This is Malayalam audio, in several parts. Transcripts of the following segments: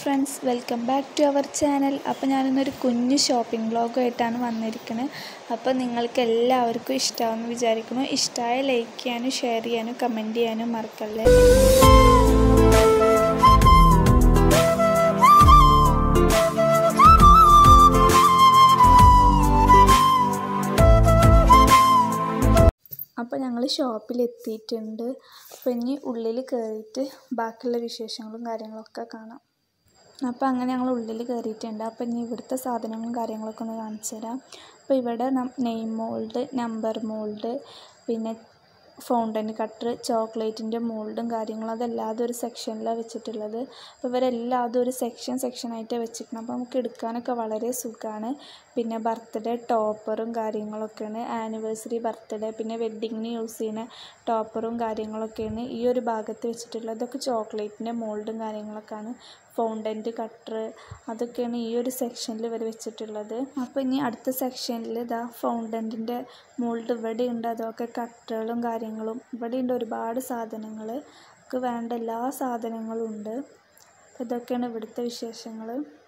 friends welcome back to our channel അപ്പോൾ ഞാനിന്നൊരു കുഞ്ഞു ഷോപ്പിംഗ് വ്ളോഗായിട്ടാണ് വന്നിരിക്കുന്നത് അപ്പോൾ നിങ്ങൾക്ക് എല്ലാവർക്കും ഇഷ്ടമാവുമെന്ന് വിചാരിക്കുന്നു ഇഷ്ടമായ ലൈക്ക് ചെയ്യാനും ഷെയർ ചെയ്യാനും കമൻറ്റ് ചെയ്യാനും മറക്കല്ലേ അപ്പോൾ ഞങ്ങൾ ഷോപ്പിലെത്തിയിട്ടുണ്ട് അപ്പോൾ ഇനി ഉള്ളിൽ കയറിയിട്ട് ബാക്കിയുള്ള വിശേഷങ്ങളും കാര്യങ്ങളൊക്കെ കാണാം അപ്പോൾ അങ്ങനെ ഞങ്ങൾ ഉള്ളിൽ കയറിയിട്ടുണ്ട് അപ്പോൾ ഇനി ഇവിടുത്തെ സാധനങ്ങളും കാര്യങ്ങളൊക്കെ ഒന്ന് കാണിച്ചു തരാം അപ്പോൾ ഇവിടെ നെയിം മോൾഡ് നമ്പർ മോൾഡ് പിന്നെ ഫൗണ്ടൻ കട്ടർ ചോക്ലേറ്റിൻ്റെ മോൾഡും കാര്യങ്ങളും അതെല്ലാതും ഒരു സെക്ഷനിലാണ് വെച്ചിട്ടുള്ളത് അപ്പോൾ ഇവരെല്ലാതും ഒരു സെക്ഷൻ സെക്ഷനായിട്ട് വെച്ചിട്ടുണ്ട് അപ്പോൾ നമുക്ക് എടുക്കാനൊക്കെ വളരെ സുഖമാണ് പിന്നെ ബർത്ത്ഡേ ടോപ്പറും കാര്യങ്ങളൊക്കെയാണ് ആനിവേഴ്സറി ബർത്ത്ഡേ പിന്നെ വെഡ്ഡിങ്ങിന് യൂസ് ചെയ്യുന്ന ടോപ്പറും കാര്യങ്ങളൊക്കെയാണ് ഈ ഒരു ഭാഗത്ത് വെച്ചിട്ടുള്ളത് ഇതൊക്കെ ചോക്ലേറ്റിൻ്റെ മോൾഡും കാര്യങ്ങളൊക്കെയാണ് ഫൗണ്ടൻറ്റ് കട്ടർ അതൊക്കെയാണ് ഈ ഒരു സെക്ഷനിൽ ഇവർ വെച്ചിട്ടുള്ളത് അപ്പോൾ ഇനി അടുത്ത സെക്ഷനിൽ ഇതാ ഫൗണ്ടൻറ്റിൻ്റെ മോൾഡ് ഇവിടെ ഉണ്ട് അതൊക്കെ കട്ടറുകളും കാര്യങ്ങളും ഇവിടെ ഉണ്ട് ഒരുപാട് സാധനങ്ങൾ ഒക്കെ വേണ്ട എല്ലാ സാധനങ്ങളും ഉണ്ട് അപ്പോൾ ഇതൊക്കെയാണ് ഇവിടുത്തെ വിശേഷങ്ങൾ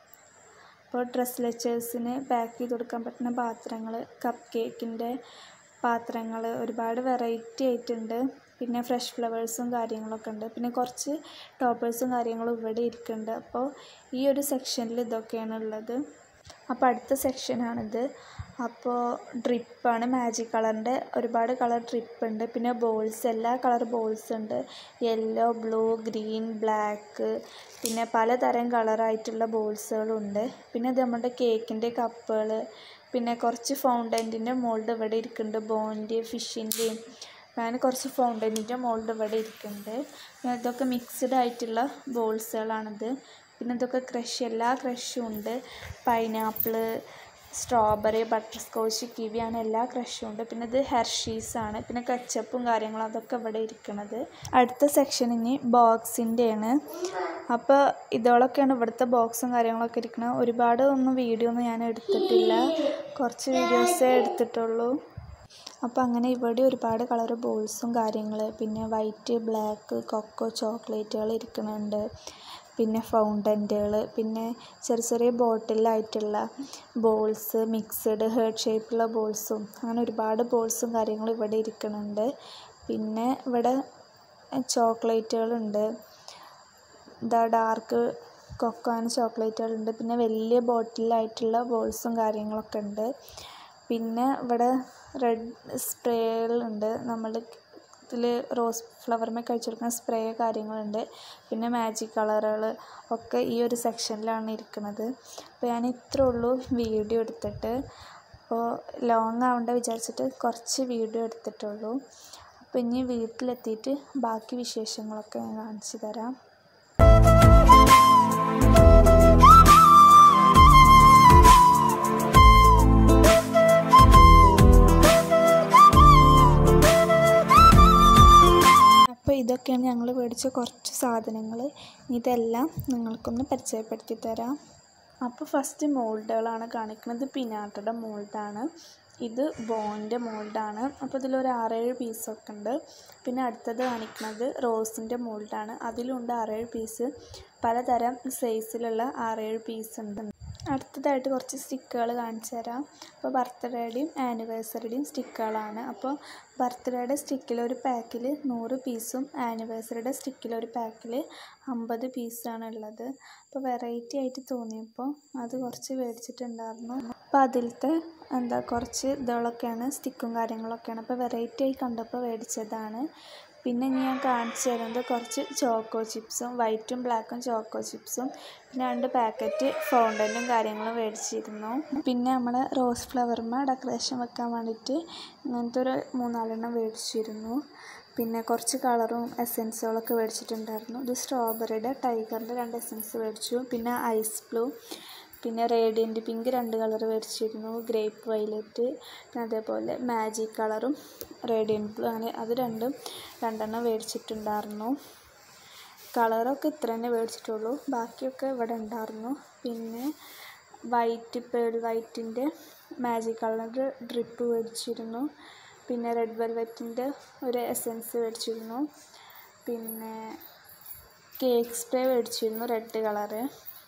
അപ്പോൾ ഡ്രസ് ലെച്ചേഴ്സിന് പാക്ക് ചെയ്ത് കൊടുക്കാൻ പറ്റുന്ന പാത്രങ്ങൾ കപ്പ് കേക്കിൻ്റെ പാത്രങ്ങൾ ഒരുപാട് വെറൈറ്റി ആയിട്ടുണ്ട് പിന്നെ ഫ്രഷ് ഫ്ലവേഴ്സും കാര്യങ്ങളൊക്കെ ഉണ്ട് പിന്നെ കുറച്ച് ടോപ്പേഴ്സും കാര്യങ്ങളും ഇവിടെ ഇരിക്കുന്നുണ്ട് അപ്പോൾ ഈ ഒരു സെക്ഷനിൽ ഇതൊക്കെയാണ് ഉള്ളത് അപ്പോൾ അടുത്ത സെക്ഷനാണിത് അപ്പോൾ ഡ്രിപ്പാണ് മാജിക് കളറിൻ്റെ ഒരുപാട് കളർ ഡ്രിപ്പ് ഉണ്ട് പിന്നെ ബോൾസ് എല്ലാ കളർ ബോൾസ് ഉണ്ട് യെല്ലോ ബ്ലൂ ഗ്രീൻ ബ്ലാക്ക് പിന്നെ പലതരം കളറായിട്ടുള്ള ബോൾസുകളുണ്ട് പിന്നെ ഇത് നമ്മുടെ കേക്കിൻ്റെ കപ്പുകൾ പിന്നെ കുറച്ച് ഫൗണ്ടൻറ്റിൻ്റെ മോൾഡ് ഇവിടെ ഇരിക്കുന്നുണ്ട് ബോൻ്റെ ഫിഷിൻ്റെയും അങ്ങനെ കുറച്ച് ഫൗണ്ടൻറ്റിൻ്റെ മോൾഡ് ഇവിടെ ഇരിക്കുന്നുണ്ട് പിന്നെ ഇതൊക്കെ മിക്സ്ഡ് ആയിട്ടുള്ള ബോൾസുകളാണിത് പിന്നെ ഇതൊക്കെ ക്രഷ് എല്ലാ ക്രഷും ഉണ്ട് pineapple strawberry butterscotch kiwi അങ്ങനെ എല്ലാ ക്രഷും ഉണ്ട് പിന്നെ ഇത് ഹെർഷീസാണ് പിന്നെ കച്ചപ്പും കാര്യങ്ങളും അതൊക്കെ ഇവിടെ ഇരിക്കുന്നത് അടുത്ത സെക്ഷൻ ഇനി ബോക്സിൻ്റെയാണ് അപ്പോൾ ഇതോളൊക്കെയാണ് ഇവിടുത്തെ ബോക്സും കാര്യങ്ങളൊക്കെ ഇരിക്കുന്നത് ഒരുപാട് ഒന്നും വീഡിയോ ഒന്നും ഞാൻ എടുത്തിട്ടില്ല കുറച്ച് വീഡിയോസേ എടുത്തിട്ടുള്ളൂ അപ്പോൾ അങ്ങനെ ഇവിടെ ഒരുപാട് കളർ ബോൾസും കാര്യങ്ങൾ പിന്നെ വൈറ്റ് ബ്ലാക്ക് കൊക്കോ ചോക്ലേറ്റുകൾ ഇരിക്കുന്നുണ്ട് പിന്നെ ഫൗണ്ടൻറ്റുകൾ പിന്നെ ചെറിയ ചെറിയ ബോട്ടിലായിട്ടുള്ള ബോൾസ് മിക്സഡ് ഹേർട്ട് ഷേപ്പുള്ള ബോൾസും അങ്ങനെ ഒരുപാട് ബോൾസും കാര്യങ്ങളും ഇവിടെ ഇരിക്കുന്നുണ്ട് പിന്നെ ഇവിടെ ചോക്ലേറ്റുകളുണ്ട് ഇതാ ഡാർക്ക് കൊക്കോ അങ്ങനെ ചോക്ലേറ്റുകളുണ്ട് പിന്നെ വലിയ ബോട്ടിലായിട്ടുള്ള ബോൾസും കാര്യങ്ങളൊക്കെ ഉണ്ട് പിന്നെ ഇവിടെ റെഡ് സ്പ്രേകളുണ്ട് നമ്മൾ ഇതിൽ റോസ് ഫ്ലവറിമേ കഴിച്ചു കൊടുക്കുന്ന സ്പ്രേ കാര്യങ്ങളുണ്ട് പിന്നെ മാജിക് കളറുകൾ ഒക്കെ ഈ ഒരു സെക്ഷനിലാണ് ഇരിക്കുന്നത് അപ്പോൾ ഞാൻ ഇത്രേ ഉള്ളൂ വീഡിയോ എടുത്തിട്ട് അപ്പോൾ ലോങ് ആവണ്ട വിചാരിച്ചിട്ട് കുറച്ച് വീഡിയോ എടുത്തിട്ടുള്ളൂ അപ്പോൾ ഇനി വീട്ടിലെത്തിയിട്ട് ബാക്കി വിശേഷങ്ങളൊക്കെ ഞാൻ കാണിച്ചു തരാം അപ്പോൾ ഇതൊക്കെയാണ് ഞങ്ങൾ മേടിച്ച കുറച്ച് സാധനങ്ങൾ ഇതെല്ലാം നിങ്ങൾക്കൊന്ന് പരിചയപ്പെടുത്തി തരാം അപ്പോൾ ഫസ്റ്റ് മോൾഡുകളാണ് കാണിക്കുന്നത് പിനാട്ടയുടെ മോൾഡാണ് ഇത് ബോണിൻ്റെ മോൾഡാണ് അപ്പോൾ ഇതിലൊരു ആറേഴ് പീസൊക്കെ ഉണ്ട് പിന്നെ അടുത്തത് കാണിക്കുന്നത് റോസിൻ്റെ മോൾഡാണ് അതിലുണ്ട് ആറേഴ് പീസ് പലതരം സൈസിലുള്ള ആറേഴ് പീസ് ഉണ്ട് അടുത്തതായിട്ട് കുറച്ച് സ്റ്റിക്കുകൾ കാണിച്ചു തരാം അപ്പോൾ ബർത്ത്ഡേയുടെയും ആനിവേഴ്സറിയുടെയും സ്റ്റിക്കുകളാണ് അപ്പോൾ ബർത്ത്ഡേയുടെ സ്റ്റിക്കിൽ ഒരു പാക്കിൽ നൂറ് പീസും ആനിവേഴ്സറിയുടെ സ്റ്റിക്കിൽ ഒരു പാക്കിൽ അമ്പത് പീസാണ് ഉള്ളത് അപ്പോൾ വെറൈറ്റി ആയിട്ട് തോന്നിയപ്പോൾ അത് കുറച്ച് മേടിച്ചിട്ടുണ്ടായിരുന്നു അപ്പോൾ അതിലത്തെ എന്താ കുറച്ച് ഇതുകളൊക്കെയാണ് സ്റ്റിക്കും കാര്യങ്ങളൊക്കെയാണ് അപ്പോൾ വെറൈറ്റി ആയി കണ്ടപ്പോൾ മേടിച്ചതാണ് പിന്നെ ഞാൻ കാണിച്ചു തരുന്നത് കുറച്ച് ചോക്കോ ചിപ്സും വൈറ്റും ബ്ലാക്കും ചോക്കോ ചിപ്സും പിന്നെ രണ്ട് പാക്കറ്റ് ഫൗണ്ടനും കാര്യങ്ങളും മേടിച്ചിരുന്നു പിന്നെ നമ്മൾ റോസ് ഫ്ലവറിന് ഡെക്കറേഷൻ വെക്കാൻ വേണ്ടിയിട്ട് ഇങ്ങനത്തെ ഒരു മൂന്നാലെണ്ണം മേടിച്ചിരുന്നു പിന്നെ കുറച്ച് കളറും എസെൻസുകളൊക്കെ മേടിച്ചിട്ടുണ്ടായിരുന്നു ഇത് സ്ട്രോബെറിയുടെ ടൈഗറിൻ്റെ രണ്ട് എസെൻസ് മേടിച്ചു പിന്നെ ഐസ് ബ്ലൂ പിന്നെ റേഡിയൻറ്റ് പിങ്ക് രണ്ട് കളർ മേടിച്ചിരുന്നു ഗ്രേപ്പ് വയലറ്റ് പിന്നെ അതേപോലെ മാജിക് കളറും റേഡിയൻറ്റ് ബ്ലൂ അങ്ങനെ അത് രണ്ടും രണ്ടെണ്ണം മേടിച്ചിട്ടുണ്ടായിരുന്നു കളറൊക്കെ ഇത്ര തന്നെ മേടിച്ചിട്ടുള്ളൂ ബാക്കിയൊക്കെ ഇവിടെ ഉണ്ടായിരുന്നു പിന്നെ വൈറ്റ് പേൾ വൈറ്റിൻ്റെ മാജിക് കളർ ഡ്രിപ്പ് മേടിച്ചിരുന്നു പിന്നെ റെഡ് വെൽവെറ്റിൻ്റെ ഒരു എസെൻസ് മേടിച്ചിരുന്നു പിന്നെ കേക്ക് സ്പ്രേ മേടിച്ചിരുന്നു റെഡ് കളറ്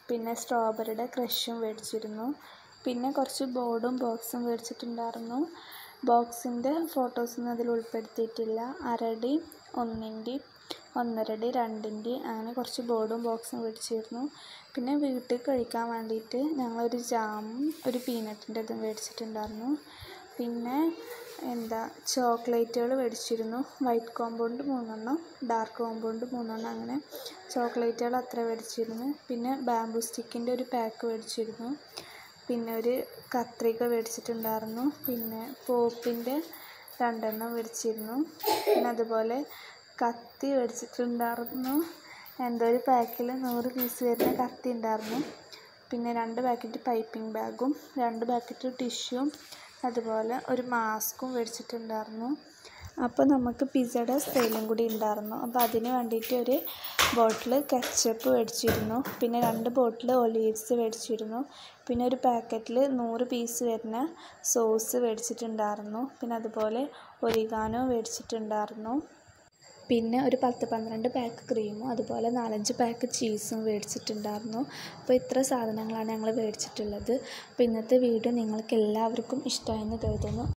പിന്നെ സ്ട്രോബെറിയുടെ ക്രഷും മേടിച്ചിരുന്നു പിന്നെ കുറച്ച് ബോർഡും ബോക്സും മേടിച്ചിട്ടുണ്ടായിരുന്നു ബോക്സിൻ്റെ ഫോട്ടോസൊന്നും അതിൽ ഉൾപ്പെടുത്തിയിട്ടില്ല അരടി ഒന്നിൻ്റെ ഒന്നരടി രണ്ടിൻ്റെ അങ്ങനെ കുറച്ച് ബോർഡും ബോക്സും മേടിച്ചിരുന്നു പിന്നെ വീട്ടിൽ കഴിക്കാൻ വേണ്ടിയിട്ട് ഞങ്ങളൊരു ജാമും ഒരു പീനട്ടിൻ്റെ ഇതും മേടിച്ചിട്ടുണ്ടായിരുന്നു പിന്നെ എന്താ ചോക്ലേറ്റുകൾ മേടിച്ചിരുന്നു വൈറ്റ് കോമ്പൗണ്ട് മൂന്നെണ്ണം ഡാർക്ക് കോമ്പൗണ്ട് മൂന്നെണ്ണം അങ്ങനെ ചോക്ലേറ്റുകൾ അത്ര മേടിച്ചിരുന്നു പിന്നെ ബാംബൂ സ്റ്റിക്കിൻ്റെ ഒരു പാക്ക് മേടിച്ചിരുന്നു പിന്നെ ഒരു കത്രിക മേടിച്ചിട്ടുണ്ടായിരുന്നു പിന്നെ പോപ്പിൻ്റെ രണ്ടെണ്ണം മേടിച്ചിരുന്നു പിന്നെ അതുപോലെ കത്തി മേടിച്ചിട്ടുണ്ടായിരുന്നു എന്തോ ഒരു പാക്കിൽ നൂറ് പീസ് വരുന്ന കത്തി ഉണ്ടായിരുന്നു പിന്നെ രണ്ട് പാക്കറ്റ് പൈപ്പിംഗ് ബാഗും രണ്ട് പാക്കറ്റ് ടിഷ്യൂവും അതുപോലെ ഒരു മാസ്കും മേടിച്ചിട്ടുണ്ടായിരുന്നു അപ്പോൾ നമുക്ക് പിസയുടെ സെയിലും കൂടി ഉണ്ടായിരുന്നു അപ്പോൾ അതിന് വേണ്ടിയിട്ട് ഒരു ബോട്ടിൽ കെച്ചപ്പ് മേടിച്ചിരുന്നു പിന്നെ രണ്ട് ബോട്ടിൽ ഒലീവ്സ് മേടിച്ചിരുന്നു പിന്നെ ഒരു പാക്കറ്റിൽ നൂറ് പീസ് വരുന്ന സോസ് മേടിച്ചിട്ടുണ്ടായിരുന്നു പിന്നെ അതുപോലെ ഒരിഗാനോ മേടിച്ചിട്ടുണ്ടായിരുന്നു പിന്നെ ഒരു പത്ത് പന്ത്രണ്ട് പാക്ക് ക്രീമും അതുപോലെ നാലഞ്ച് പാക്ക് ചീസും മേടിച്ചിട്ടുണ്ടായിരുന്നു അപ്പോൾ ഇത്ര സാധനങ്ങളാണ് ഞങ്ങൾ മേടിച്ചിട്ടുള്ളത് അപ്പോൾ ഇന്നത്തെ വീഡിയോ നിങ്ങൾക്ക് എല്ലാവർക്കും ഇഷ്ടമായെന്ന് കരുതുന്നു